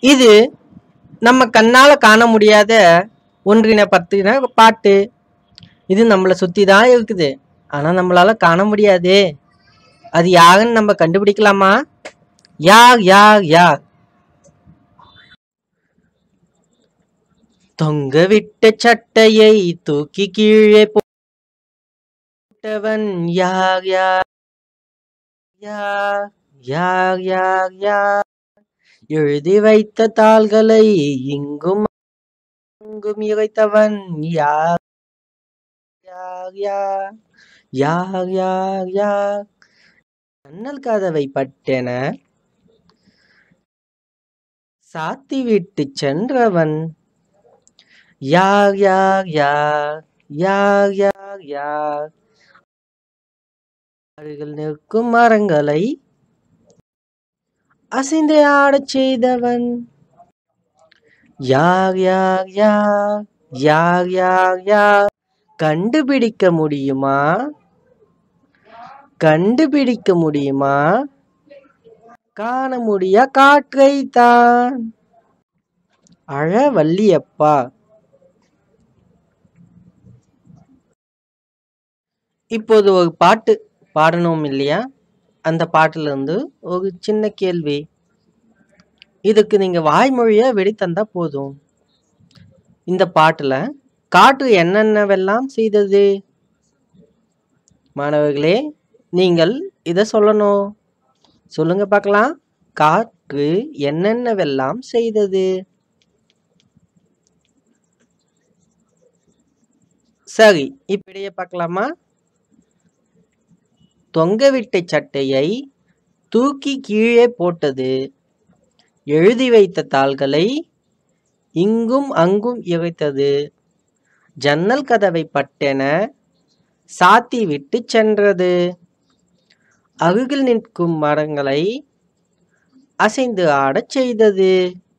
இது நம்ம கண்ணால காண முடியாத ஒன்றினை பத்தின பாட்டு இது நம்மளை சுத்தி தான் இருக்குது ஆனா நம்மளால காண முடியாது அது யாருன்னு நம்ம கண்டுபிடிக்கலாமா யார் யார் யார் தொங்க விட்ட சட்டையை தூக்கி கீழே போட்டவன் யார் யார் யார் யார் யார் யார் எழுதி வைத்த தாள்களை இங்கும் அங்கும் இறைத்தவன் யார் யார் யார் யார் யார் யார் ஜன்னல் கதவை பட்டென சாத்தி விட்டு சென்றவன் யார் யார் யார் யார் யார் யார் அருகில் நிற்கும் மரங்களை அசைந்து ஆடச் செய்தவன் யார் யார் யார் யார் யார் யார் கண்டுபிடிக்க முடியுமா கண்டுபிடிக்க முடியுமா காண முடியா காற்றை தான் அழ வள்ளியப்பா இப்போது ஒரு பாட்டு பாடணும் இல்லையா அந்த பாட்டுல இருந்து ஒரு சின்ன கேள்வி இதுக்கு நீங்க வாய்மொழியா வெடி தந்தா போதும் இந்த பாட்டுல காற்று என்னென்னவெல்லாம் செய்தது மாணவர்களே நீங்கள் இதை சொல்லணும் சொல்லுங்க பார்க்கலாம் காற்று என்னென்னவெல்லாம் செய்தது சரி இப்படியே பார்க்கலாமா தொங்கவிட்ட சட்டையை தூக்கி கீழே போட்டது எழுதி வைத்த தாள்களை இங்கும் அங்கும் இறைத்தது ஜன்னல் கதவை பட்டென சாத்தி விட்டு சென்றது அருகில் நிற்கும் மரங்களை அசைந்து ஆடச் செய்தது